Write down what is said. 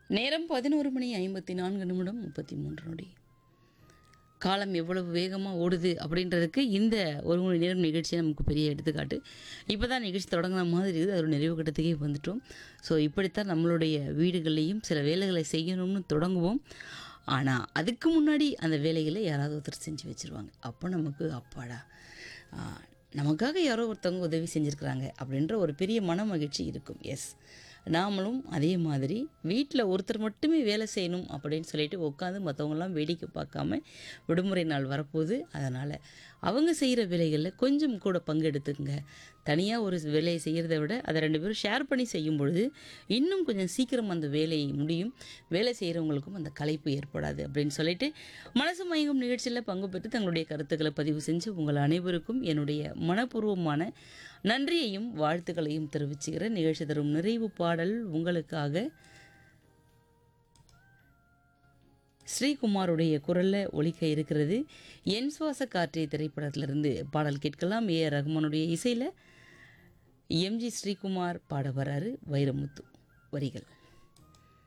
நேரம் பதினோரு மணி ஐம்பத்தி நான்கு நிமிடம் முப்பத்தி மூன்று நொடி காலம் எவ்வளவு வேகமாக ஓடுது அப்படின்றதுக்கு இந்த ஒரு மணி நேரம் நிகழ்ச்சி நமக்கு பெரிய எடுத்துக்காட்டு இப்போ தான் நிகழ்ச்சி தொடங்கின மாதிரி இருக்குது அது ஒரு நிறைவு கட்டத்துக்கே வந்துட்டோம் ஸோ இப்படித்தான் நம்மளுடைய வீடுகள்லேயும் சில வேலைகளை செய்யணும்னு தொடங்குவோம் ஆனால் அதுக்கு முன்னாடி அந்த வேலைகளை யாராவது ஒருத்தர் செஞ்சு வச்சுருவாங்க அப்போ நமக்கு அப்பாடா ஆ, நமக்காக யாரோ ஒருத்தவங்க உதவி செஞ்சுருக்கிறாங்க அப்படின்ற ஒரு பெரிய மன மகிழ்ச்சி இருக்கும் எஸ் நாமளும் அதே மாதிரி வீட்டில் ஒருத்தர் மட்டுமே வேலை செய்யணும் அப்படின்னு சொல்லிட்டு உட்காந்து மற்றவங்களாம் வேடிக்கை பார்க்காம விடுமுறை நாள் வரப்போகுது அதனால் அவங்க செய்கிற வேலைகளில் கொஞ்சம் கூட பங்கெடுத்துங்க தனியாக ஒரு வேலையை செய்கிறத விட அதை ரெண்டு பேரும் ஷேர் பண்ணி செய்யும் பொழுது இன்னும் கொஞ்சம் சீக்கிரம் அந்த வேலையை முடியும் வேலை செய்கிறவங்களுக்கும் அந்த களைப்பு ஏற்படாது அப்படின்னு சொல்லிட்டு மனசு மயங்கும் நிகழ்ச்சியில் பங்கு பெற்று தங்களுடைய கருத்துக்களை பதிவு செஞ்சு உங்கள் அனைவருக்கும் என்னுடைய மனப்பூர்வமான நன்றியையும் வாழ்த்துக்களையும் தெரிவிச்சுக்கிற நிகழ்ச்சி தரும் நிறைவு பாடல் உங்களுக்காக ஸ்ரீகுமாருடைய குரலில் ஒலிக்க இருக்கிறது என் சுவாச காற்றே திரைப்படத்திலிருந்து பாடல் கேட்கலாம் ஏ ஆர் ரஹ்மானுடைய இசையில் எம்ஜி ஸ்ரீகுமார் பாட வராரு வைரமுத்து வரிகள்